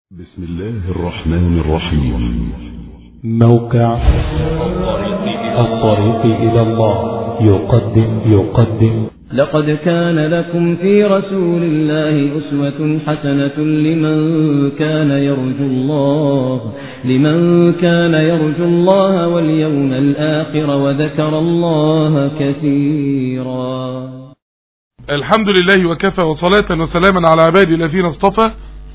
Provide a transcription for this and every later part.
بسم الله الرحمن الرحيم موقع الطريق إلى الله يقدم يقدم لقد كان لكم في رسول الله أسوة حسنة لمن كان يرجو الله لمن كان يرجو الله واليوم الآخر وذكر الله كثيرا الحمد لله وكفى وصلاة وسلاما على عبادي الذين اصطفى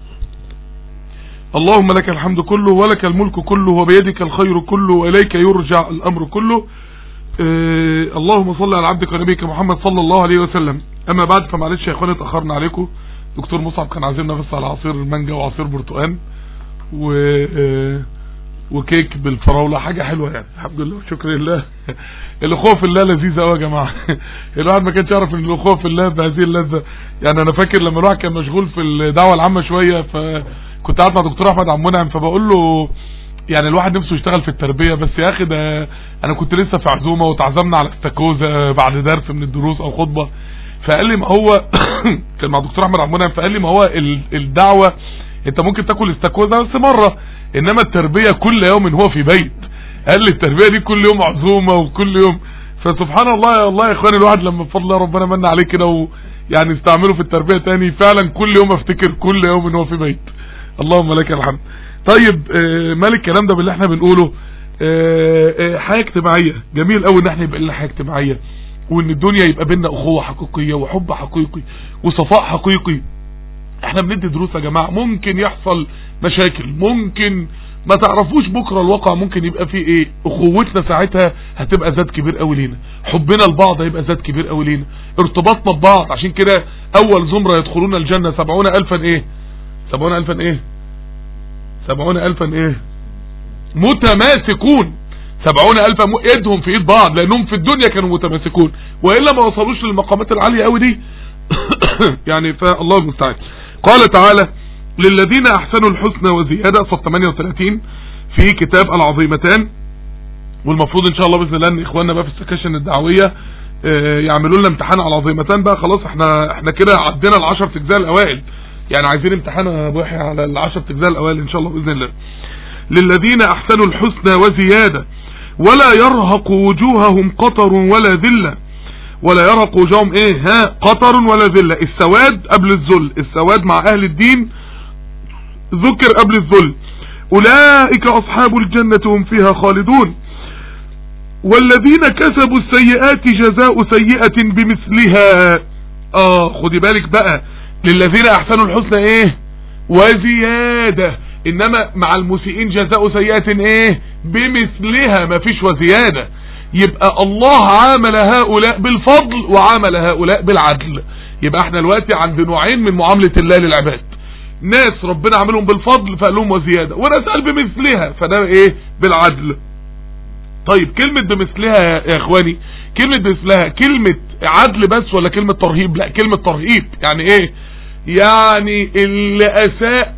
اللهم لك الحمد كله ولك الملك كله وبيدك الخير كله وإليك يرجع الأمر كله آه اللهم صل على عبدك ونبيك محمد صلى الله عليه وسلم أما بعد فمعلش يا إخواني اتأخرنا عليكم دكتور مصعب كان عازمنا بس على عصير المانجا وعصير برتقان و آه وكيك بالفراولة حاجة حلوة يعني الحمد لله وشكر لله الأخوة في الله لذيذة قوي يا جماعة الواحد ما كانش يعرف ان الأخوة في الله بهذه اللذة يعني أنا فاكر لما الواحد كان مشغول في الدعوة العامة شوية فكنت قاعد مع دكتور أحمد عم منعم فبقول له يعني الواحد نفسه يشتغل في التربية بس يا أخي ده أنا كنت لسه في عزومة وتعزمنا على استاكوزا بعد درس من الدروس أو خطبة فقال لي ما هو كان مع دكتور أحمد عم منعم فقال لي ما هو الدعوة انت ممكن تاكل استاكوزا بس مرة انما التربية كل يوم هو في بيت قال لي التربية دي كل يوم عزومة وكل يوم فسبحان الله يا الله يا اخواني الواحد لما بفضل الله ربنا من عليه كده ويعني استعمله في التربية تاني فعلا كل يوم افتكر كل يوم ان هو في بيت اللهم لك الحمد طيب آه مال الكلام ده باللي احنا بنقوله آه آه حياة اجتماعية جميل قوي ان احنا يبقى لنا حياة اجتماعية وان الدنيا يبقى بينا اخوة حقيقية وحب حقيقي وصفاء حقيقي احنا بندي دروس يا جماعة ممكن يحصل مشاكل ممكن ما تعرفوش بكرة الواقع ممكن يبقى فيه ايه اخوتنا ساعتها هتبقى ذات كبير قوي لينا حبنا لبعض هيبقى ذات كبير قوي لينا ارتباطنا ببعض عشان كده اول زمرة يدخلون الجنة سبعون الفا ايه سبعون الفا ايه سبعون الفا ايه متماسكون سبعون الفا ايدهم في ايد بعض لانهم في الدنيا كانوا متماسكون والا ما وصلوش للمقامات العالية قوي دي يعني فالله المستعان قال تعالى للذين احسنوا الحسنى وزيادة صف 38 في كتاب العظيمتان والمفروض ان شاء الله باذن الله ان اخواننا بقى في السكاشن الدعويه يعملوا لنا امتحان على العظيمتان بقى خلاص احنا احنا كده عدينا ال10 اجزاء الاوائل يعني عايزين امتحان يا ابو يحيى على ال10 اجزاء الاوائل ان شاء الله باذن الله للذين احسنوا الحسنى وزياده ولا يرهق وجوههم قطر ولا ذله ولا يرهق وجوههم ايه ها قطر ولا ذله السواد قبل الذل السواد مع اهل الدين ذكر قبل الذل أولئك أصحاب الجنة هم فيها خالدون والذين كسبوا السيئات جزاء سيئة بمثلها آه خدي بالك بقى للذين أحسنوا الحسنى إيه وزيادة إنما مع المسيئين جزاء سيئة إيه بمثلها مفيش وزيادة يبقى الله عامل هؤلاء بالفضل وعامل هؤلاء بالعدل يبقى احنا دلوقتي عند نوعين من معاملة الله للعباد ناس ربنا عملهم بالفضل فقال لهم وزيادة وناس قال بمثلها فده ايه بالعدل طيب كلمة بمثلها يا اخواني كلمة بمثلها كلمة عدل بس ولا كلمة ترهيب لا كلمة ترهيب يعني ايه يعني اللي اساء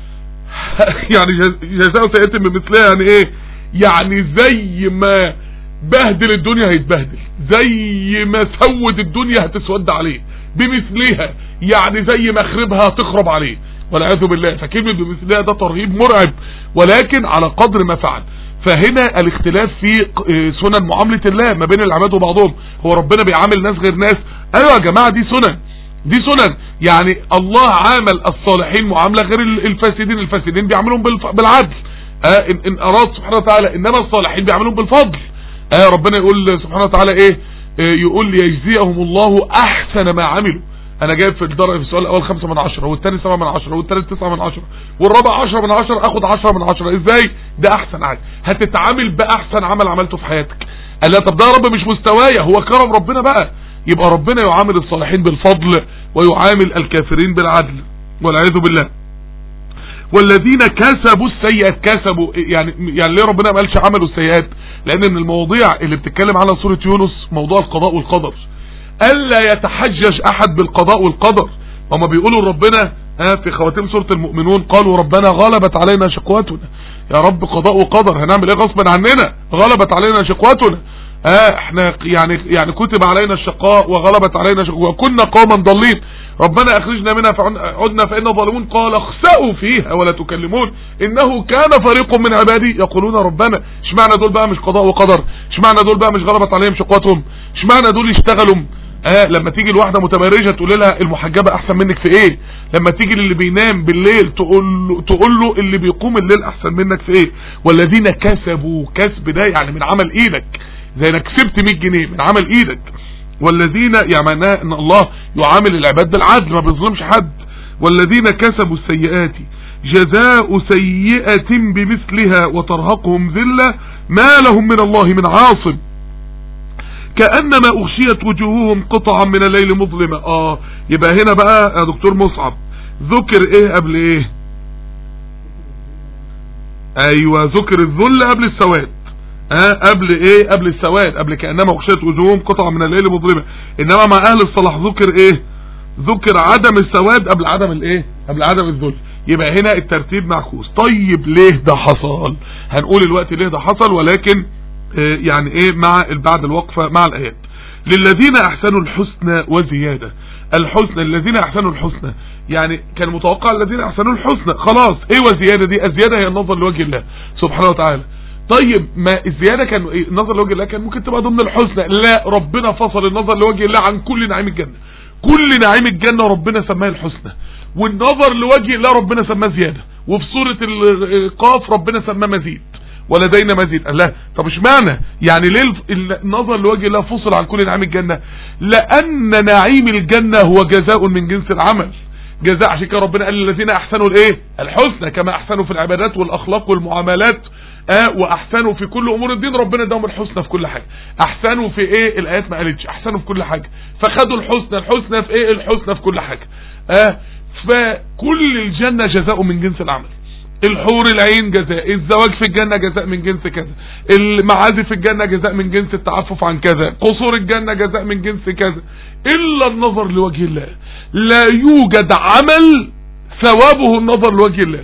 يعني جزاء سيئة بمثلها يعني ايه يعني زي ما بهدل الدنيا هيتبهدل زي ما سود الدنيا هتسود عليه بمثلها يعني زي ما خربها هتخرب عليه والعياذ بالله فكلمة بمثلها ده ترهيب مرعب ولكن على قدر ما فعل فهنا الاختلاف في سنن معاملة الله ما بين العباد وبعضهم هو ربنا بيعامل ناس غير ناس ايوه يا جماعة دي سنن دي سنن يعني الله عامل الصالحين معاملة غير الفاسدين الفاسدين بيعملهم بالعدل آه إن, ان اراد سبحانه وتعالى انما الصالحين بيعملهم بالفضل آه ربنا يقول سبحانه وتعالى ايه آه يقول ليجزيهم الله احسن ما عملوا انا جايب في الدرجة في السؤال الاول خمسة من عشرة والتاني سبعة من عشرة والتالت تسعة من عشرة والرابع عشرة من عشرة اخد عشرة من عشرة ازاي ده احسن عمل هتتعامل باحسن عمل عملته في حياتك قال لا طب ده يا رب مش مستوايا هو كرم ربنا بقى يبقى ربنا يعامل الصالحين بالفضل ويعامل الكافرين بالعدل والعياذ بالله والذين كسبوا السيئات كسبوا يعني يعني ليه ربنا ما قالش عملوا السيئات لان من المواضيع اللي بتتكلم على سورة يونس موضوع القضاء والقدر الا يتحجج احد بالقضاء والقدر هما بيقولوا ربنا ها في خواتيم سورة المؤمنون قالوا ربنا غلبت علينا شقوتنا يا رب قضاء وقدر هنعمل ايه غصبا عننا غلبت علينا شقوتنا اه احنا يعني يعني كتب علينا الشقاء وغلبت علينا شقاء وكنا قوما ضالين ربنا اخرجنا منها فعدنا فإنا ظالمون قال اخسأوا فيها ولا تكلمون انه كان فريق من عبادي يقولون ربنا اشمعنى دول بقى مش قضاء وقدر اشمعنى دول بقى مش غلبت عليهم شقوتهم اشمعنى دول يشتغلوا اه لما تيجي الواحدة متبرجة تقول لها المحجبة احسن منك في ايه لما تيجي للي بينام بالليل تقول له تقول له اللي بيقوم الليل احسن منك في ايه والذين كسبوا كسب ده يعني من عمل ايدك زي انك كسبت 100 جنيه من عمل ايدك والذين يعني معناه ان الله يعامل العباد بالعدل ما بيظلمش حد والذين كسبوا السيئات جزاء سيئة بمثلها وترهقهم ذلة ما لهم من الله من عاصم كأنما أغشيت وجوههم قطعا من الليل مظلمة اه يبقى هنا بقى يا دكتور مصعب ذكر ايه قبل ايه ايوه ذكر الذل قبل السواد اه قبل ايه قبل السواد قبل كأنما أغشيت وجوههم قطعا من الليل مظلمة انما مع اهل الصلاح ذكر ايه ذكر عدم السواد قبل عدم الايه قبل عدم الذل يبقى هنا الترتيب معكوس طيب ليه ده حصل هنقول الوقت ليه ده حصل ولكن يعني ايه مع بعد الوقفة مع الايات للذين احسنوا الحسنى وزيادة الحسنى الذين احسنوا الحسنى يعني كان متوقع الذين احسنوا الحسنى خلاص ايه وزيادة دي الزيادة هي النظر لوجه الله سبحانه وتعالى طيب ما الزيادة كان إيه؟ النظر لوجه الله كان ممكن تبقى ضمن الحسنى لا ربنا فصل النظر لوجه الله عن كل نعيم الجنة كل نعيم الجنة ربنا سماه الحسنى والنظر لوجه الله ربنا سماه زيادة وفي سورة القاف ربنا سماه مزيد ولدينا مزيد لا طب اشمعنى يعني ليه النظر لوجه الله فصل عن كل نعيم الجنة لان نعيم الجنة هو جزاء من جنس العمل جزاء عشان كده ربنا قال للذين احسنوا الايه الحسنى كما احسنوا في العبادات والاخلاق والمعاملات آه واحسنوا في كل امور الدين ربنا اداهم الحسنى في كل حاجه احسنوا في ايه الايات ما قالتش احسنوا في كل حاجه فخدوا الحسنى الحسنى في ايه الحسنى في كل حاجه اه فكل الجنه جزاء من جنس العمل الحور العين جزاء الزواج في الجنة جزاء من جنس كذا المعازف في الجنة جزاء من جنس التعفف عن كذا قصور الجنة جزاء من جنس كذا إلا النظر لوجه الله لا يوجد عمل ثوابه النظر لوجه الله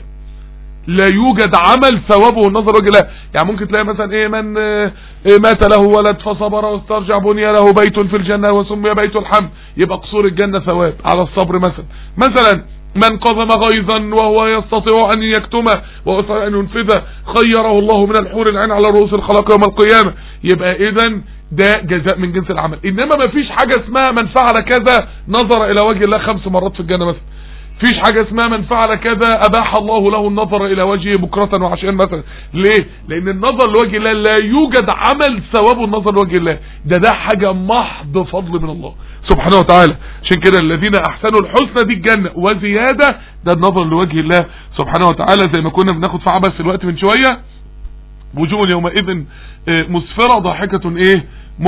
لا يوجد عمل ثوابه النظر لوجه الله يعني ممكن تلاقي مثلا ايه من إيه مات له ولد فصبر واسترجع بني له بيت في الجنة وسمي بيت الحمد يبقى قصور الجنة ثواب على الصبر مثلا مثلا من قذم غيظا وهو يستطيع أن يكتمه ويستطيع أن ينفذه خيره الله من الحور العين على رؤوس الخلق يوم القيامة يبقى إذا ده جزاء من جنس العمل إنما ما فيش حاجة اسمها من فعل كذا نظر إلى وجه الله خمس مرات في الجنة مثلا فيش حاجة اسمها من فعل كذا أباح الله له النظر إلى وجهه بكرة وعشيا مثلا ليه لأن النظر لوجه الله لا يوجد عمل ثوابه النظر لوجه الله ده ده حاجة محض فضل من الله سبحانه وتعالى عشان كده الذين احسنوا الحسنى دي الجنة وزيادة ده النظر لوجه الله سبحانه وتعالى زي ما كنا بناخد في عبس الوقت من شوية وجوه يومئذ مسفرة ضاحكة ايه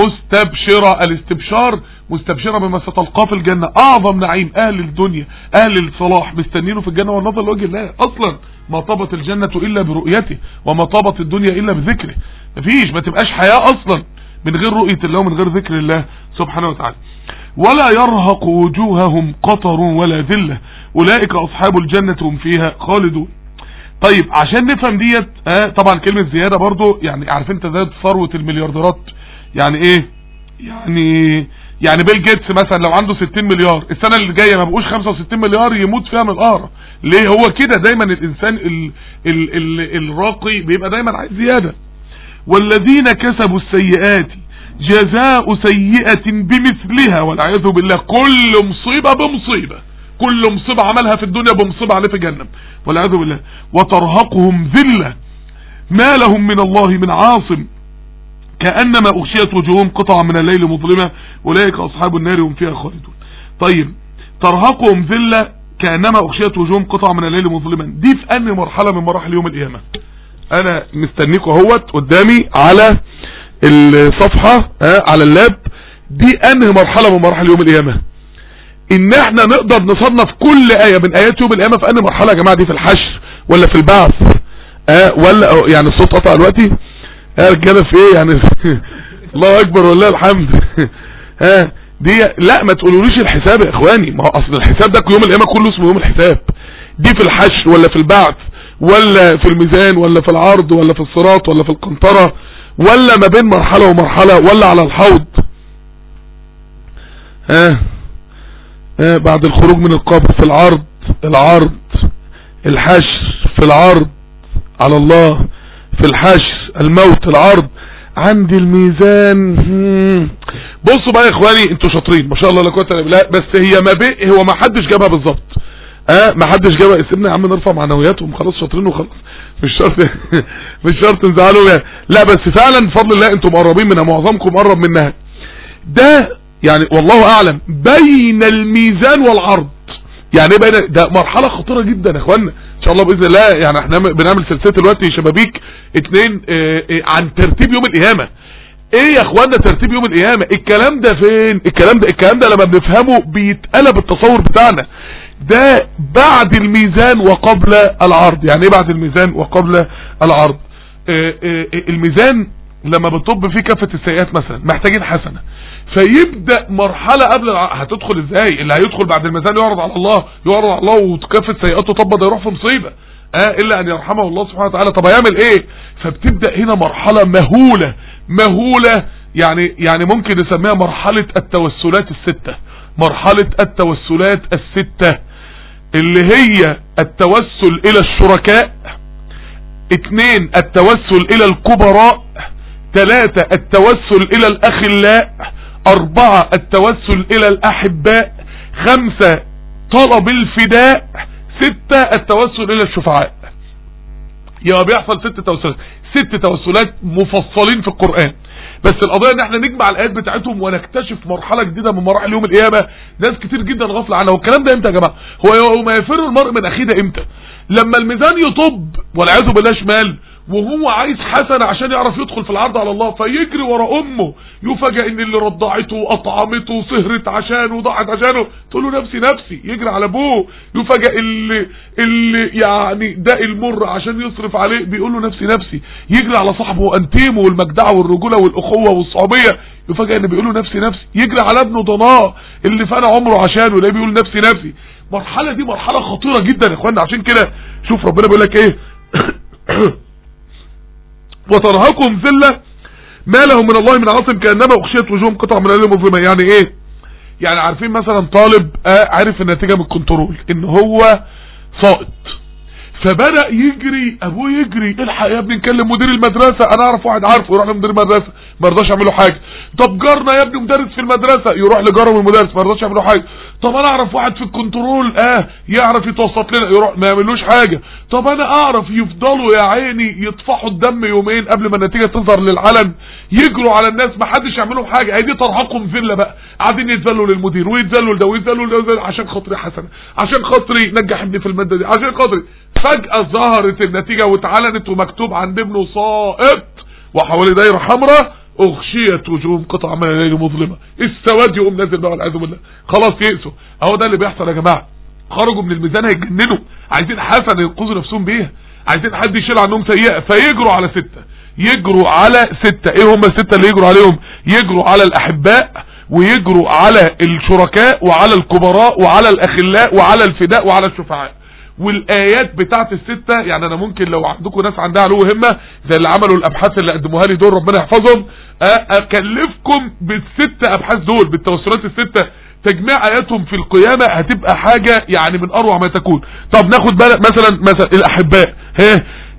مستبشرة الاستبشار مستبشرة بما ستلقاه في الجنة اعظم نعيم اهل الدنيا اهل الصلاح مستنينه في الجنة والنظر لوجه الله اصلا ما طابت الجنة الا برؤيته وما طابت الدنيا الا بذكره مفيش ما تبقاش حياة اصلا من غير رؤية الله ومن غير ذكر الله سبحانه وتعالى ولا يرهق وجوههم قطر ولا ذلة أولئك أصحاب الجنة هم فيها خالدون طيب عشان نفهم ديت آه طبعا كلمة زيادة برضو يعني عارف انت زاد ثروة المليارديرات يعني ايه يعني يعني بيل جيتس مثلا لو عنده 60 مليار السنة اللي جاية ما بقوش 65 مليار يموت فيها من القهرة ليه هو كده دايما الانسان ال ال ال الراقي بيبقى دايما عايز زيادة والذين كسبوا السيئات جزاء سيئة بمثلها والعياذ بالله كل مصيبة بمصيبة كل مصيبة عملها في الدنيا بمصيبة عليه في جهنم والعياذ بالله وترهقهم ذلة ما لهم من الله من عاصم كأنما أغشيت وجوههم قطعا من الليل مظلمة أولئك أصحاب النار هم فيها خالدون طيب ترهقهم ذلة كأنما أغشيت وجوههم قطعا من الليل مظلما دي في أنهي مرحلة من مراحل يوم القيامة أنا مستنيكوا اهوت قدامي على الصفحة اه على اللاب دي انهي مرحلة من مراحل يوم القيامة ان احنا نقدر نصنف كل اية من ايات يوم القيامة في انهي مرحلة يا جماعة دي في الحشر ولا في البعث اه ولا يعني الصوت قطع دلوقتي اه رجالة في ايه يعني الله اكبر والله الحمد ها دي لا ما تقولوليش الحساب يا اخواني ما هو اصل الحساب ده يوم القيامة كله اسمه يوم الحساب دي في الحشر ولا في البعث ولا في الميزان ولا في العرض ولا في الصراط ولا في القنطرة ولا ما بين مرحلة ومرحلة ولا على الحوض ها ها بعد الخروج من القبر في العرض العرض الحشر في العرض على الله في الحشر الموت العرض عندي الميزان مم. بصوا بقى يا اخواني انتوا شاطرين ما شاء الله لا قوه الا بالله بس هي ما بي هو ما حدش جابها بالظبط اه ما حدش جابها سيبنا يا عم نرفع معنوياتهم خلاص شاطرين وخلاص مش شرط مش شرط نزعلوا يعني. لا بس فعلا بفضل الله انتم مقربين منها معظمكم قرب منها ده يعني والله اعلم بين الميزان والعرض يعني ايه بين ده مرحله خطيره جدا يا اخوانا ان شاء الله باذن الله يعني احنا بنعمل سلسله دلوقتي شبابيك اتنين اه اه عن ترتيب يوم القيامه ايه يا اخوانا ترتيب يوم القيامه الكلام ده فين الكلام ده الكلام ده لما بنفهمه بيتقلب التصور بتاعنا ده بعد الميزان وقبل العرض يعني ايه بعد الميزان وقبل العرض اه الميزان لما بتطب فيه كافة السيئات مثلا محتاجين حسنة فيبدأ مرحلة قبل الع... هتدخل ازاي اللي هيدخل بعد الميزان يعرض على الله يعرض على الله وكافة سيئاته طب ده يروح في مصيبة اه الا ان يرحمه الله سبحانه وتعالى طب هيعمل ايه فبتبدأ هنا مرحلة مهولة مهولة يعني يعني ممكن نسميها مرحلة التوسلات الستة مرحلة التوسلات الستة اللي هي التوسل الى الشركاء اتنين التوسل الى الكبراء ثلاثة التوسل الى الاخلاء اربعة التوسل الى الاحباء خمسة طلب الفداء ستة التوسل الى الشفعاء يبقى بيحصل ست توسلات ست توسلات مفصلين في القرآن بس القضية ان احنا نجمع الايات بتاعتهم ونكتشف مرحلة جديدة من مراحل يوم القيامة ناس كتير جدا غافلة عنها والكلام ده امتى يا جماعة هو يوم يفر المرء من اخيه ده امتى لما الميزان يطب والعياذ بالله شمال وهو عايز حسنة عشان يعرف يدخل في العرض على الله فيجري ورا امه يفاجئ ان اللي رضعته واطعمته وسهرت عشانه وضحت عشانه تقول له نفسي نفسي يجري على ابوه يفاجئ اللي اللي يعني ده المر عشان يصرف عليه بيقول له نفسي نفسي يجري على صاحبه انتيمه والمجدعه والرجوله والاخوه والصحوبيه يفاجئ ان بيقول له نفسي نفسي يجري على ابنه ضناه اللي فنى عمره عشانه ده بيقول نفسي نفسي المرحله دي مرحله خطيره جدا يا اخوانا عشان كده شوف ربنا بيقول لك ايه وترهقهم ذلة ما لهم من الله من عاصم كأنما أخشيت وجوههم قطع من الليل مظلمة يعني ايه يعني عارفين مثلا طالب آه عارف النتيجة من الكنترول ان هو ساقط فبدأ يجري ابوه يجري الحق يا ابني نكلم مدير المدرسة انا اعرف واحد عارفه يروح لمدير المدرسة ما رضاش يعملوا حاجة طب جارنا يا ابني مدرس في المدرسة يروح لجاره من المدرس ما رضاش يعملوا حاجة طب انا اعرف واحد في الكنترول اه يعرف يتوسط لنا يروح ما يعملوش حاجة طب انا اعرف يفضلوا يا عيني يطفحوا الدم يومين قبل ما النتيجة تظهر للعلن يجروا على الناس ما حدش يعملوا حاجة هي دي ترهقهم ذلة بقى قاعدين يتذلوا للمدير ويتذلوا لده ويتذلوا لده عشان خاطري حسنة عشان خاطري نجح ابني في المادة دي عشان خاطري فجأة ظهرت النتيجة واتعلنت ومكتوب عند ابنه ساقط وحوالي دايرة حمراء اغشيت وجوههم قطع من الليل مظلمة السواد يقوم نازل بقى والعياذ بالله خلاص يئسوا اهو ده اللي بيحصل يا جماعة خرجوا من الميزان هيتجننوا عايزين حسنة ينقذوا نفسهم بيها عايزين حد يشيل عنهم سيئة فيجروا على ستة يجروا على ستة ايه هم الستة اللي يجروا عليهم يجروا على الاحباء ويجروا على الشركاء وعلى الكبراء وعلى الاخلاء وعلى الفداء وعلى الشفعاء والايات بتاعت الستة يعني انا ممكن لو عندكم ناس عندها علو همة زي اللي عملوا الابحاث اللي قدموها لي دول ربنا يحفظهم اكلفكم بالست ابحاث دول بالتوسلات الستة تجميع اياتهم في القيامة هتبقى حاجة يعني من اروع ما تكون طب ناخد بالك مثلا مثلا الاحباء ها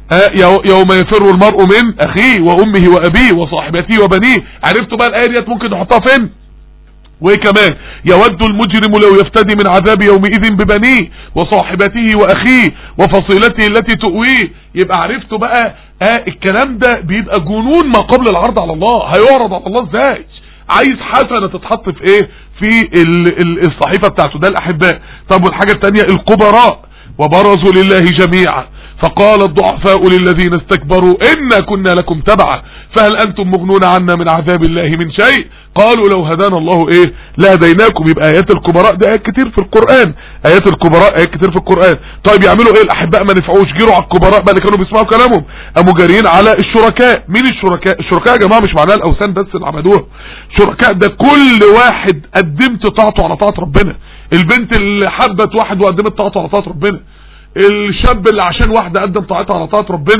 يوم يفر المرء من اخيه وامه وابيه وصاحبته وبنيه عرفتوا بقى الايه ديت ممكن نحطها فين وايه كمان يود المجرم لو يفتدي من عذاب يومئذ ببنيه وصاحبته واخيه وفصيلته التي تؤويه يبقى عرفتوا بقى آه الكلام ده بيبقى جنون ما قبل العرض على الله هيعرض على الله ازاي عايز حسنة تتحط في ايه في ال ال الصحيفة بتاعته ده الاحباء طب والحاجة التانية الكبراء وبرزوا لله جميعا فقال الضعفاء للذين استكبروا إنا كنا لكم تبعا فهل أنتم مغنون عنا من عذاب الله من شيء قالوا لو هدانا الله ايه لهديناكم يبقى ايات الكبراء ده ايات كتير في القرآن ايات الكبراء ايات كتير في القرآن طيب يعملوا ايه الاحباء ما نفعوش جيروا على الكبراء بقى اللي كانوا بيسمعوا كلامهم قاموا جاريين على الشركاء مين الشركاء الشركاء يا جماعة مش معناها الاوثان بس اللي عملوها شركاء ده كل واحد قدمت طاعته على طاعة ربنا البنت اللي حبت واحد وقدمت طاعته على طاعة ربنا الشاب اللي عشان واحدة قدم طاعتها على طاعة ربنا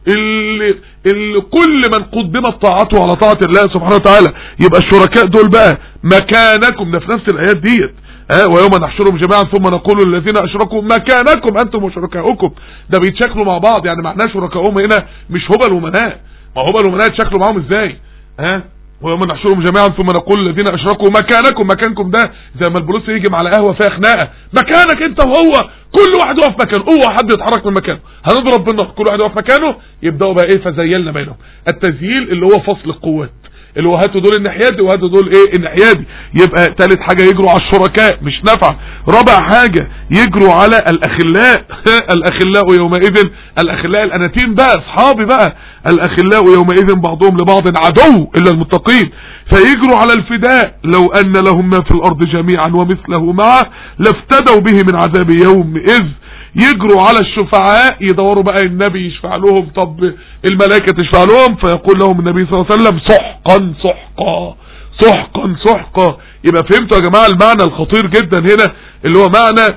اللي, اللي كل من قدمت طاعته على طاعة الله سبحانه وتعالى يبقى الشركاء دول بقى مكانكم ده في نفس الآيات ديت ها ويوم نحشرهم جميعا ثم نقول للذين اشركوا مكانكم انتم وشركاؤكم ده بيتشكلوا مع بعض يعني معناه شركائهم هنا مش هبل ومناء ما هبل ومناء يتشكلوا معاهم ازاي ها ويوم نحشرهم جميعا ثم نقول للذين اشركوا مكانكم مكانكم ده زي ما البوليس يجي على قهوه فيها خناقه مكانك انت وهو كل واحد يقف مكانه اوعى حد يتحرك من مكانه هنضرب بالنار كل واحد يقف مكانه يبداوا بقى ايه فزيلنا بينهم التزييل اللي هو فصل القوات اللي هو هاتوا دول الناحيه دي وهاتوا دول ايه الناحيه دي يبقى ثالث حاجه يجروا على الشركاء مش نافعه رابع حاجه يجروا على الاخلاء الاخلاء يومئذ الاخلاء الاناتيم بقى اصحابي بقى الاخلاء يومئذ بعضهم لبعض عدو الا المتقين فيجروا على الفداء لو ان لهم ما في الارض جميعا ومثله معه لافتدوا به من عذاب يومئذ يجروا على الشفعاء يدوروا بقى النبي يشفع لهم طب الملائكة تشفع لهم فيقول لهم النبي صلى الله عليه وسلم سحقا سحقا سحقا سحقا يبقى فهمتوا يا جماعة المعنى الخطير جدا هنا اللي هو معنى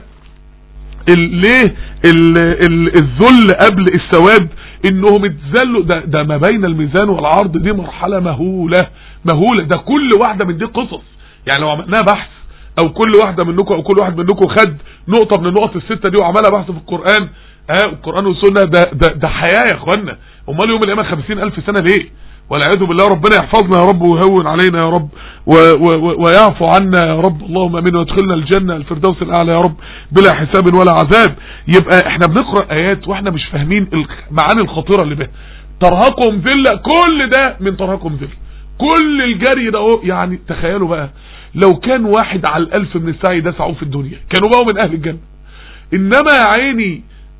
ال- ليه ال- ال- الذل قبل السواد انهم اتذلوا ده, ده ما بين الميزان والعرض دي مرحلة مهولة مهولة ده كل واحدة من دي قصص يعني لو عملناها بحث او كل واحدة منكم او كل واحد منكم خد نقطة من النقط الستة دي وعملها بحث في القرآن اه القرآن والسنة ده, ده, ده حياة يا اخوانا امال يوم القيامة خمسين الف سنة ليه والعياذ بالله ربنا يحفظنا يا رب ويهون علينا يا رب و و و ويعفو عنا يا رب اللهم امين وادخلنا الجنة الفردوس الاعلى يا رب بلا حساب ولا عذاب يبقى احنا بنقرأ ايات واحنا مش فاهمين المعاني الخطيرة اللي بها ترهقهم ذلة كل ده من ترهقهم ذلة كل الجري ده اهو يعني تخيلوا بقى لو كان واحد على الالف من السعي ده سعوه في الدنيا كانوا بقوا من اهل الجنة انما يا عيني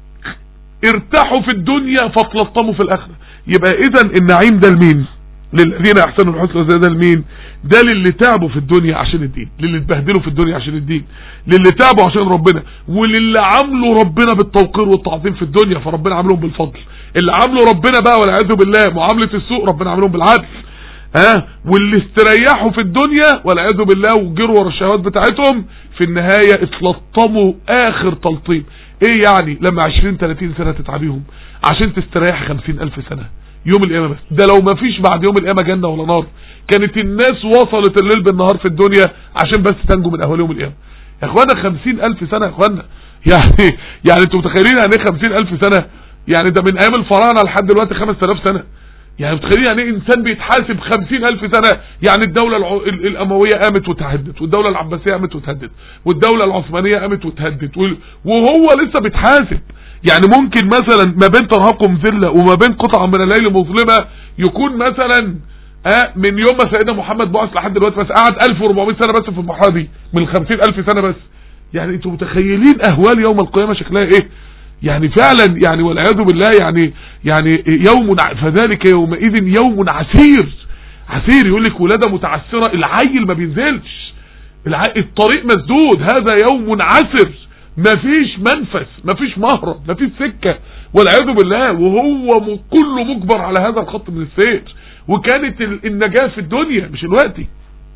ارتاحوا في الدنيا فتلطموا في الاخرة يبقى اذا النعيم ده لمين للذين احسنوا الحسنى ده, ده لمين ده للي تعبوا في الدنيا عشان الدين للي اتبهدلوا في الدنيا عشان الدين للي تعبوا عشان ربنا وللي عملوا ربنا بالتوقير والتعظيم في الدنيا فربنا عاملهم بالفضل اللي عملوا ربنا بقى والعياذ بالله معاملة السوء ربنا عاملهم بالعدل ها واللي استريحوا في الدنيا والعياذ بالله وجروا ورا الشهوات بتاعتهم في النهاية اتلطموا اخر تلطيم ايه يعني لما 20 30 سنة تتعبيهم عشان تستريح 50 الف سنة يوم القيامة بس ده لو ما فيش بعد يوم القيامة جنة ولا نار كانت الناس وصلت الليل بالنهار في الدنيا عشان بس تنجو من اهوال يوم القيامة يا اخوانا 50 الف سنة يا اخوانا يعني يعني انتوا متخيلين يعني ايه 50 الف سنة يعني ده من ايام الفراعنة لحد دلوقتي 5000 سنة يعني متخيلين يعني ايه انسان بيتحاسب 50000 سنة يعني الدولة الع... ال- الاموية قامت وتهدت والدولة العباسية قامت وتهدت والدولة العثمانية قامت وتهدت وال- وهو لسه بيتحاسب يعني ممكن مثلا ما بين ترهقهم ذلة وما بين قطعة من الليل مظلمة يكون مثلا آه من يوم ما سيدنا محمد بعث لحد دلوقتي بس قعد 1400 سنة بس في المرحلة دي من 50000 سنة بس يعني انتوا متخيلين اهوال يوم القيامة شكلها ايه يعني فعلا يعني والعياذ بالله يعني يعني يوم ع- فذلك يومئذ يوم عسير عسير يقول لك ولادة متعسرة العيل ما بينزلش الع... الطريق مسدود هذا يوم عسر مفيش منفس مفيش مهرب مفيش سكة والعياذ بالله وهو م... كله مجبر على هذا الخط من السير وكانت ال... النجاة في الدنيا مش الوقتي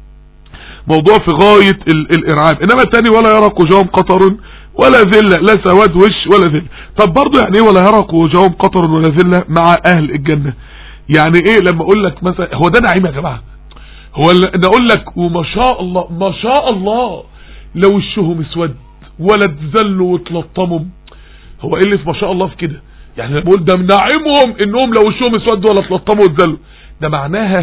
موضوع في غاية ال... الارعاب انما التاني ولا يرق وجههم قطر ولا ذلة لا سواد وش ولا ذلة طب برضه يعني ايه ولا يرق وجههم قطر ولا ذلة مع اهل الجنة يعني ايه لما اقول لك مثلا هو ده نعيم يا جماعة هو اللي انا اقول لك وما شاء الله ما شاء الله لو وشهم اسود ولا اتذلوا واتلطموا هو ايه اللي في ما شاء الله في كده يعني انا بقول ده من نعيمهم انهم لو وشهم اسود ولا اتلطموا واتذلوا ده معناها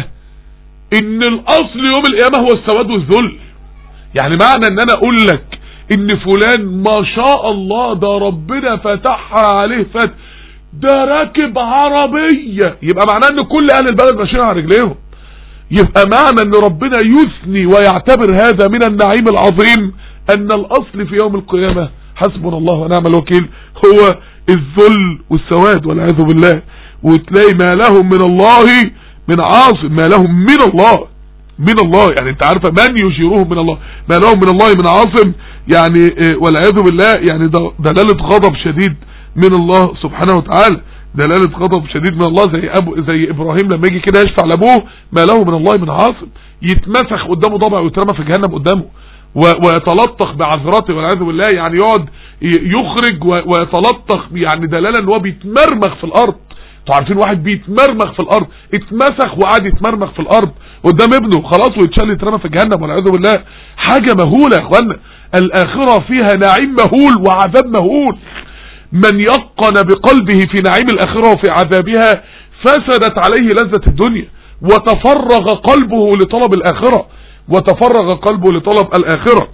ان الاصل يوم القيامة هو السواد والذل يعني معنى ان انا اقول لك ان فلان ما شاء الله ده ربنا فتحها عليه فت ده راكب عربية يبقى معناه ان كل اهل البلد ماشيين على رجليهم يبقى معنى ان ربنا يثني ويعتبر هذا من النعيم العظيم ان الاصل في يوم القيامة حسبنا الله ونعم الوكيل هو الذل والسواد والعياذ بالله وتلاقي ما لهم من الله من عاصم ما لهم من الله من الله يعني انت عارفة من يجيرهم من الله ما لهم من الله من عاصم يعني اه، والعياذ بالله يعني ده دلالة غضب شديد من الله سبحانه وتعالى دلالة غضب شديد من الله زي أبو زي إبراهيم لما يجي كده يشفع لأبوه ما له من الله من عاصم يتمسخ قدامه ضبع ويترمى في جهنم قدامه و- ويتلطخ بعذراته والعياذ بالله يعني يقعد ي- يخرج و- ويتلطخ يعني دلالة ان هو بيتمرمغ في الأرض انتوا عارفين واحد بيتمرمغ في الارض اتمسخ وقعد يتمرمغ في الارض قدام ابنه خلاص ويتشال يترمى في جهنم والعياذ بالله حاجه مهوله يا اخوانا الاخره فيها نعيم مهول وعذاب مهول من يقن بقلبه في نعيم الاخره وفي عذابها فسدت عليه لذة الدنيا وتفرغ قلبه لطلب الاخره وتفرغ قلبه لطلب الاخره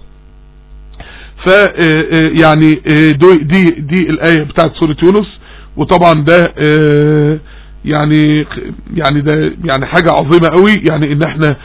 ف يعني دي دي, دي الايه بتاعت سوره يونس وطبعا ده يعني يعني ده يعني حاجة عظيمة قوي يعني ان احنا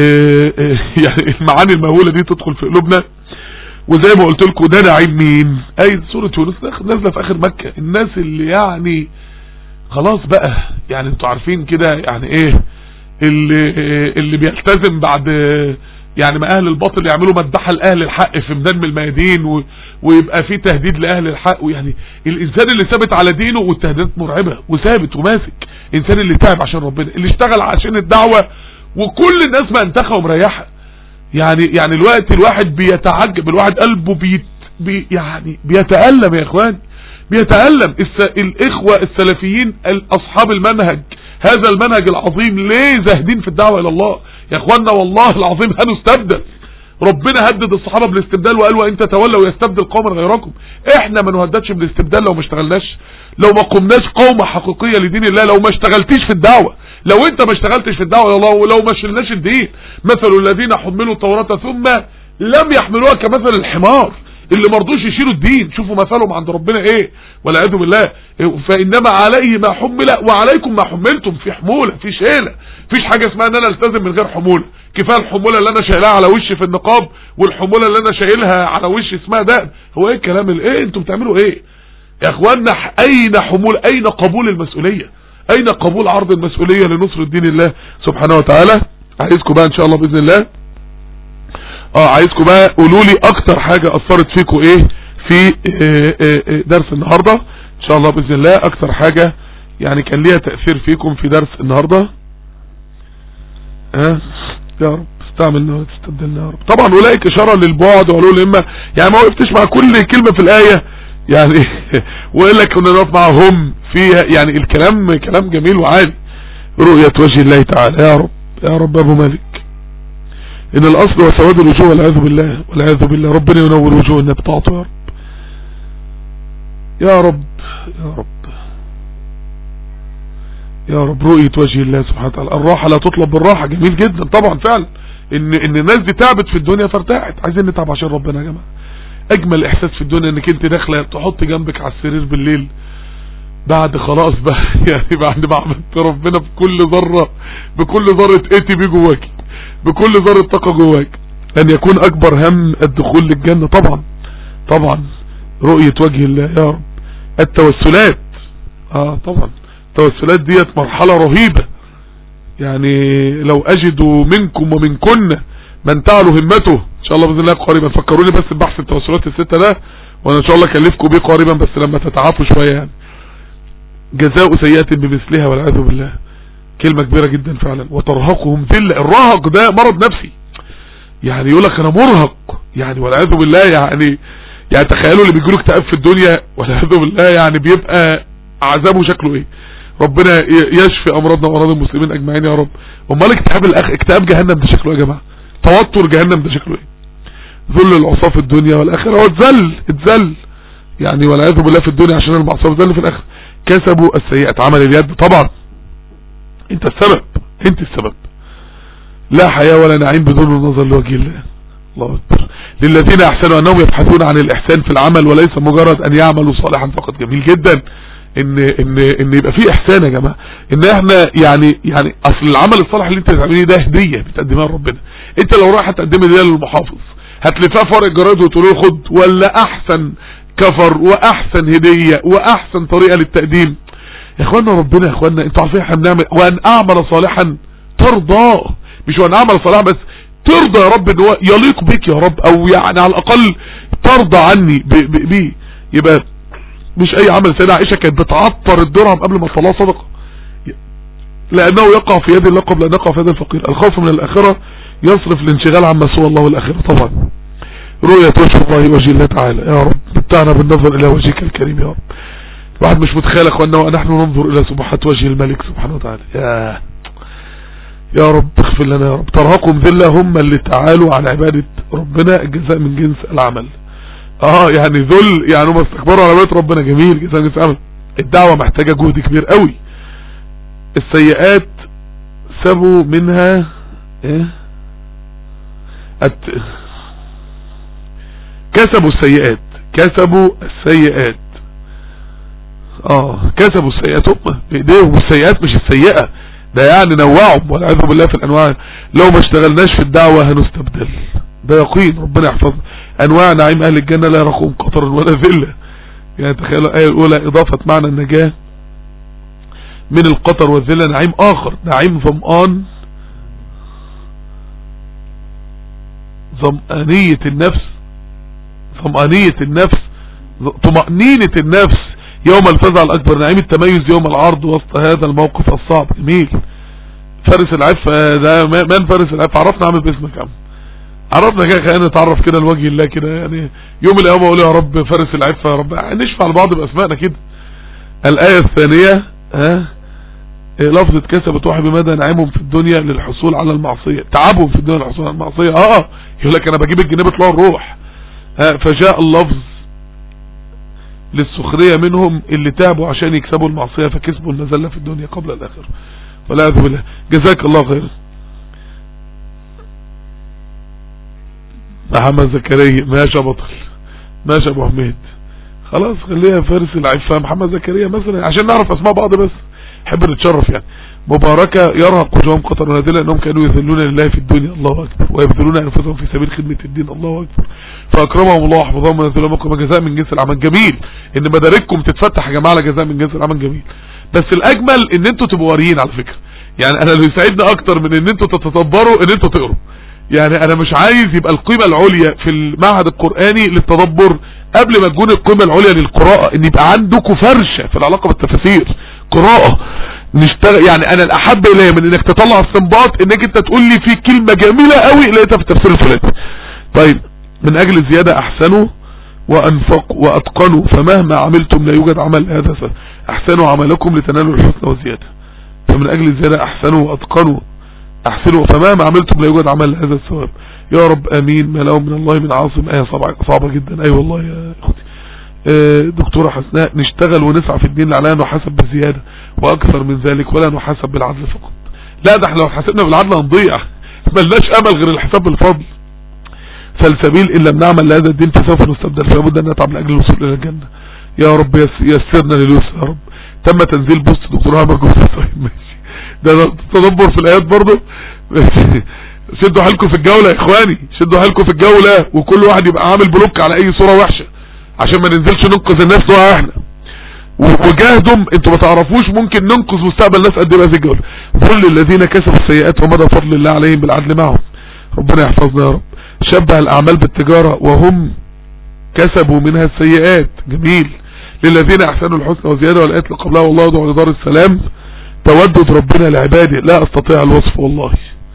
يعني المعاني المهولة دي تدخل في قلوبنا وزي ما قلت لكم ده نعيم مين اي سورة يونس نازلة في اخر مكة الناس اللي يعني خلاص بقى يعني انتوا عارفين كده يعني ايه اللي اللي بيلتزم بعد يعني ما اهل الباطل يعملوا مدحة لاهل الحق في ميدان من الميادين و... ويبقى في تهديد لاهل الحق ويعني الانسان اللي ثابت على دينه والتهديدات مرعبة وثابت وماسك الانسان اللي تعب عشان ربنا اللي اشتغل عشان الدعوة وكل الناس ما انتخى ومريحة يعني يعني الوقت الواحد بيتعجب الواحد قلبه بيت بي يعني بيتألم يا اخوان بيتألم الس... الاخوة السلفيين اصحاب المنهج هذا المنهج العظيم ليه زاهدين في الدعوة الى الله يا اخوانا والله العظيم هنستبدل ربنا هدد الصحابة بالاستبدال وقال وان تتولوا يستبدل قوما غيركم احنا ما نهددش بالاستبدال لو ما اشتغلناش لو ما قمناش قومة حقيقية لدين الله لو ما اشتغلتيش في الدعوة لو انت ما اشتغلتش في الدعوة الله ولو ما شلناش الدين مثل الذين حملوا التوراة ثم لم يحملوها كمثل الحمار اللي مرضوش يشيلوا الدين شوفوا مثلهم عند ربنا ايه والعياذ بالله فانما عليه ما حمل وعليكم ما حملتم في حمولة في شيلة فيش حاجة اسمها ان انا التزم من غير حمولة كفايه الحمولة اللي انا شايلها على وشي في النقاب والحمولة اللي انا شايلها على وشي اسمها ده هو ايه الكلام ايه انتوا بتعملوا ايه يا اخوانا اين حمول اين قبول المسؤولية اين قبول عرض المسؤولية لنصر الدين الله سبحانه وتعالى عايزكم بقى ان شاء الله باذن الله اه عايزكم بقى قولوا لي اكتر حاجة اثرت فيكم ايه في اه اه درس النهاردة ان شاء الله باذن الله اكتر حاجة يعني كان ليها تأثير فيكم في درس النهاردة ها اه يا رب استعملنا ولا تستبدلنا يا رب طبعا اولئك اشارة للبعد وقالوا لما يعني ما وقفتش مع كل كلمة في الاية يعني وإلا كنا نقف معهم فيها يعني الكلام كلام جميل وعالي رؤية وجه الله تعالى يا رب يا رب ابو مالك ان الاصل وسواد الوجوه والعياذ بالله والعياذ بالله ربنا ينور وجوهنا بطاعته يا رب يا رب يا رب يا رب رؤية وجه الله سبحانه وتعالى الراحة لا تطلب بالراحة جميل جدا طبعا فعلا ان ان الناس دي تعبت في الدنيا فارتاحت عايزين نتعب عشان ربنا يا جماعه اجمل احساس في الدنيا انك انت داخله تحط جنبك على السرير بالليل بعد خلاص بقى يعني بعد ما عملت ربنا بكل ذرة بكل ذرة ايتي بي جواك بكل ذرة طاقة جواك ان يكون اكبر هم الدخول للجنة طبعا طبعا رؤية وجه الله يا رب التوسلات اه طبعا التوسلات ديت مرحلة رهيبة يعني لو اجدوا منكم ومنكن من تعلو همته ان شاء الله باذن الله قريبا فكروني بس ببحث التوسلات الستة ده وانا ان شاء الله اكلفكم بيه قريبا بس لما تتعافوا شوية يعني جزاء سيئات بمثلها والعياذ بالله كلمة كبيرة جدا فعلا وترهقهم ذلة الرهق ده مرض نفسي يعني يقول لك انا مرهق يعني والعياذ بالله يعني يعني تخيلوا اللي بيجيله اكتئاب في الدنيا والعياذ بالله يعني بيبقى عذابه شكله ايه ربنا يشفي امراضنا وامراض المسلمين اجمعين يا رب امال اكتئاب الاخ اكتئاب جهنم ده شكله ايه يا جماعه توتر جهنم ده شكله ايه ذل العصاه في الدنيا والاخره هو اتذل اتذل يعني والعياذ بالله في الدنيا عشان المعصيه اتذل في الاخره كسبوا السيئات عمل اليد طبعا انت السبب انت السبب لا حياة ولا نعيم بدون النظر لوجه الله الله اكبر للذين احسنوا انهم يبحثون عن الاحسان في العمل وليس مجرد ان يعملوا صالحا فقط جميل جدا ان ان ان يبقى فيه احسان يا جماعه ان احنا يعني يعني اصل العمل الصالح اللي انت بتعمليه ده هديه بتقدمها لربنا انت لو رايح تقدم هديه للمحافظ هتلفها في ورق الجرايد وتقول له خد ولا احسن كفر واحسن هديه واحسن طريقه للتقديم يا اخوانا ربنا يا اخوانا انتوا عارفين احنا بنعمل وان اعمل صالحا ترضاه مش وان اعمل صالحا بس ترضى يا رب ان هو يليق بك يا رب او يعني على الاقل ترضى عني بيه يبقى مش اي عمل سيدة عائشة كانت بتعطر الدرهم قبل ما تصلاه صدقة لانه يقع في يد الله قبل ان يقع في يد الفقير الخوف من الاخرة يصرف الانشغال عما سوى الله والاخرة طبعا رؤية وجه الله وجه الله تعالى يا رب متعنا بالنظر الى وجهك الكريم يا رب واحد مش متخيل يا اخوانا ونحن ننظر الى سبحات وجه الملك سبحانه وتعالى يا يا رب اغفر لنا يا رب ترهقهم ذلة هم اللي تعالوا على عبادة ربنا الجزاء من جنس العمل اه يعني ذل يعني هم استكبروا على عبادة ربنا جميل جزاء من جنس العمل الدعوة محتاجة جهد كبير قوي السيئات سابوا منها ايه الت... كسبوا السيئات كسبوا السيئات اه كسبوا السيئات هم بايديهم السيئات مش السيئة ده يعني نوعهم والعياذ بالله في الانواع لو ما اشتغلناش في الدعوة هنستبدل ده يقين ربنا يحفظنا انواع نعيم اهل الجنة لا يرقون قطر ولا ذلة يعني تخيلوا الايه الاولى اضافة معنى النجاة من القطر والذلة نعيم اخر نعيم ظمآن ظمآنية النفس ظمآنية النفس طمأنينة النفس يوم الفزع الأكبر نعيم التميز يوم العرض وسط هذا الموقف الصعب جميل فارس العفة ده من فارس العفة عرفنا عامل باسمك عم عرفنا كده خلينا نتعرف كده لوجه الله كده يعني يوم القيامة اقول يا رب فارس العفة يا رب نشفع لبعض باسمائنا كده الآية الثانية ها لفظة كسبت واحد بمدى نعيمهم في الدنيا للحصول على المعصية تعبهم في الدنيا للحصول على المعصية اه يقول لك انا بجيب الجنيه بيطلعوا الروح ها فجاء اللفظ للسخرية منهم اللي تعبوا عشان يكسبوا المعصية فكسبوا المذلة في الدنيا قبل الآخر ولا أعوذ بالله جزاك الله خير محمد زكريا ماشي يا بطل ماشي يا ابو حميد خلاص خليها فارس العفة محمد زكريا مثلا عشان نعرف اسماء بعض بس حب نتشرف يعني مباركة يرهق وجوههم قطر ونازلة انهم كانوا يذلون لله في الدنيا الله اكبر ويبذلون انفسهم في سبيل خدمة الدين الله اكبر فاكرمهم الله وحفظهم ونزلهم لكم جزاء من جنس العمل جميل ان مدارككم تتفتح يا جماعة على جزاء من جنس العمل جميل بس الاجمل ان انتوا تبقوا قاريين على فكرة يعني انا اللي يساعدني اكتر من ان انتوا تتدبروا ان انتوا تقروا يعني انا مش عايز يبقى القيمة العليا في المعهد القرآني للتدبر قبل ما تكون القيمة العليا للقراءة ان يبقى عندكم فرشة في العلاقة بالتفاسير قراءة نشتغل يعني انا الاحب الي من انك تطلع استنباط انك انت تقول لي في كلمة جميلة قوي لقيتها في التفسير الفلاني طيب من اجل الزيادة احسنوا وانفقوا واتقنوا فمهما عملتم لا يوجد عمل هذا سنة. احسنوا عملكم لتنالوا الحسنى والزيادة فمن اجل الزيادة احسنوا واتقنوا احسنوا فمهما عملتم لا يوجد عمل هذا الثواب يا رب امين ما له من الله من عاصم ايه صعبة, صعبة جدا اي أيوة والله يا اختي دكتورة حسناء نشتغل ونسعى في الدين لعلنا نحاسب بزيادة واكثر من ذلك ولا نحاسب بالعدل فقط لا ده احنا لو حاسبنا بالعدل هنضيع ملناش امل غير الحساب بالفضل فالسبيل ان لم نعمل لهذا الدين فسوف نستبدل فلا بد ان نتعب لاجل الوصول الى الجنة يا رب يسرنا لليسر يا رب تم تنزيل بوست دكتور عمر جوز طيب ماشي ده تدبر في الايات برضه شدوا حالكم في الجولة يا اخواني شدوا حالكم في الجولة وكل واحد يبقى عامل بلوك على اي صورة وحشة عشان ما ننزلش ننقذ الناس نوع احنا وجاهدهم انتوا ما تعرفوش ممكن ننقذ مستقبل الناس قد ايه بهذه الجولة كل الذين كسبوا السيئات ومدى فضل الله عليهم بالعدل معهم ربنا يحفظنا يا رب شبه الاعمال بالتجارة وهم كسبوا منها السيئات جميل للذين احسنوا الحسنى وزيادة والايات اللي قبلها والله يدعو لدار السلام تودد ربنا لعباده لا استطيع الوصف والله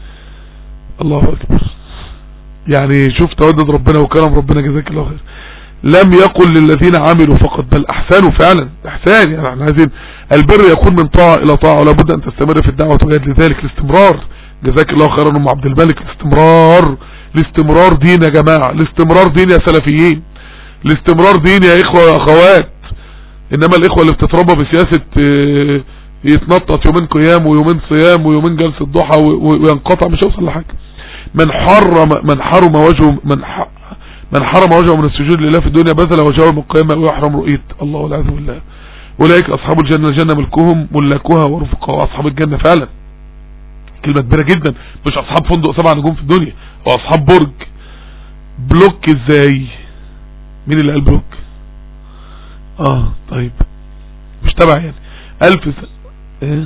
الله اكبر يعني شوف تودد ربنا وكرم ربنا جزاك الله خير لم يقل للذين عملوا فقط بل احسنوا فعلا احسان يعني احنا عايزين البر يكون من طاعة الى طاعة ولا بد ان تستمر في الدعوة وتجد لذلك الاستمرار جزاك الله خيرا ام عبد الملك الاستمرار الاستمرار دين يا جماعة الاستمرار دين يا سلفيين الاستمرار دين يا اخوة يا اخوات انما الاخوة اللي بتتربى بسياسة اه يتنطط يومين قيام ويومين صيام ويومين جلسة ضحى وينقطع مش هيوصل لحاجة من حرم من حرم وجهه من من حرم وجهه من السجود لله في الدنيا بذل وجهه من القيامة ويحرم رؤية الله والعياذ بالله أولئك أصحاب الجنة الجنة ملكهم ملكوها ورفقها وأصحاب الجنة فعلا كلمة كبيرة جدا مش أصحاب فندق سبع نجوم في الدنيا وأصحاب برج بلوك ازاي مين اللي قال بلوك اه طيب مش تبع يعني ألف سنة ايه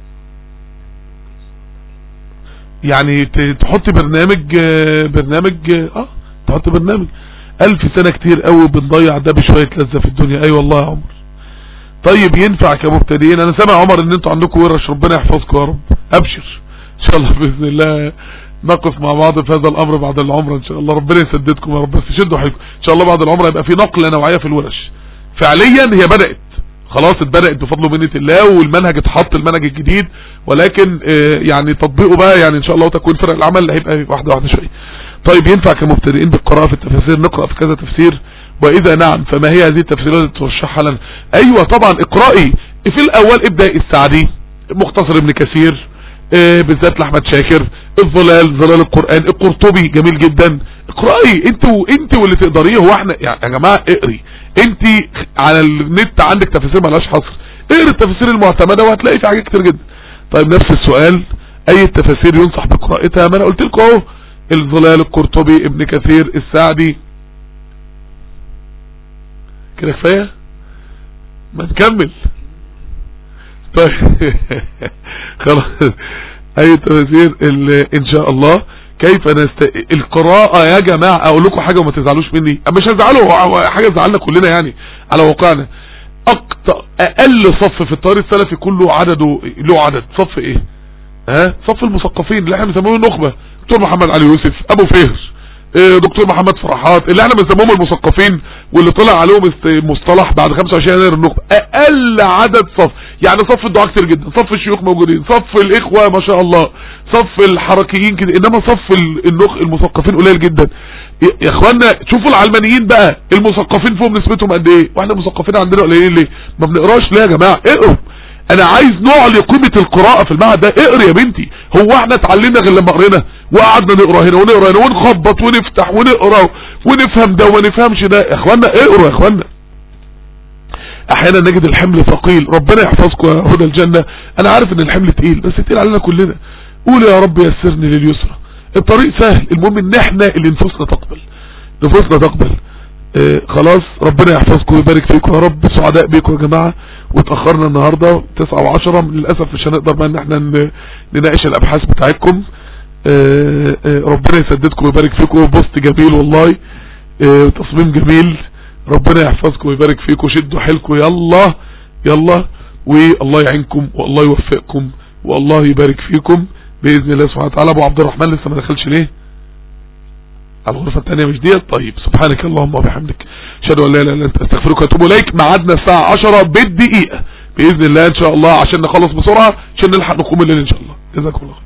يعني تحط برنامج برنامج اه تحط برنامج الف سنة كتير قوي بنضيع ده بشوية لذة في الدنيا اي والله يا عمر طيب ينفع كمبتدئين انا سامع عمر ان انتوا عندكم ورش ربنا يحفظكم يا رب ابشر ان شاء الله باذن الله نقف مع بعض في هذا الامر بعد العمرة ان شاء الله ربنا يسددكم يا رب بس شدوا حيلكم ان شاء الله بعد العمرة يبقى في نقلة نوعية في الورش فعليا هي بدأت خلاص اتبدأت بفضل ومنة الله والمنهج اتحط المنهج الجديد ولكن اه يعني تطبيقه بقى يعني ان شاء الله وتكوين فرق العمل هيبقى واحدة واحدة شوية طيب ينفع كمبتدئين بالقراءة في التفاسير نقرأ في كذا تفسير واذا نعم فما هي هذه التفسيرات التي ترشحها لنا ايوه طبعا اقرأي في الاول ابدأ السعدي مختصر ابن كثير اه بالذات لاحمد شاكر الظلال ظلال القرآن القرطبي جميل جدا اقرأي انت وانت واللي تقدريه هو احنا يعني يا جماعة اقري انت على النت عندك تفاسير ملهاش حصر اقري التفاسير المعتمدة وهتلاقي في حاجات كتير جدا طيب نفس السؤال اي التفاسير ينصح بقراءتها ما انا قلت لكم اهو الظلال القرطبي ابن كثير السعدي كده كفايه ما نكمل طيب خلاص اي تفاسير ان شاء الله كيف نست... القراءة يا جماعة اقول لكم حاجة وما تزعلوش مني مش هزعلوا حاجة زعلنا كلنا يعني على واقعنا اكتر اقل صف في الطريق السلفي كله عدده له عدد صف ايه ها صف المثقفين اللي احنا بنسموه النخبة دكتور محمد علي يوسف ابو فهر دكتور محمد فرحات اللي احنا بنسموهم المثقفين واللي طلع عليهم مصطلح بعد 25 يناير النخبة اقل عدد صف يعني صف الدعاء كتير جدا صف الشيوخ موجودين صف الاخوة ما شاء الله صف الحركيين كده انما صف النخ المثقفين قليل جدا يا اخوانا شوفوا العلمانيين بقى المثقفين فيهم نسبتهم قد ايه واحنا المثقفين عندنا قليلين ليه ما بنقراش ليه يا جماعه اقروا انا عايز نعلي قيمه القراءه في المعهد ده اقرا يا بنتي هو احنا اتعلمنا غير لما قرينا وقعدنا نقرا هنا ونقرا هنا ونخبط ونفتح ونقرا ونفهم ده وما نفهمش ده يا اخوانا اقروا يا اخوانا احيانا نجد الحمل ثقيل ربنا يحفظكم يا هدى الجنة انا عارف ان الحمل تقيل بس تقيل علينا كلنا قول يا رب يسرني لليسرى الطريق سهل المهم ان احنا اللي نفوسنا تقبل نفوسنا تقبل اه خلاص ربنا يحفظكم ويبارك فيكم يا رب سعداء بيكم يا جماعة وتأخرنا النهاردة تسعة وعشرة للأسف مش هنقدر بقى ان احنا نناقش الابحاث بتاعتكم اه اه ربنا يسددكم ويبارك فيكم بوست جميل والله تصميم جميل ربنا يحفظكم ويبارك فيكم شدوا حيلكم يلا يلا والله يعينكم والله يوفقكم والله يبارك فيكم بإذن الله سبحانه وتعالى ابو عبد الرحمن لسه ما دخلش ليه على الغرفة الثانية مش ديت طيب سبحانك اللهم وبحمدك اشهد ان لا اله الا انت استغفرك واتوب اليك ميعادنا الساعة 10 بالدقيقة بإذن الله ان شاء الله عشان نخلص بسرعة عشان نلحق نقوم الليل ان شاء الله جزاكم الله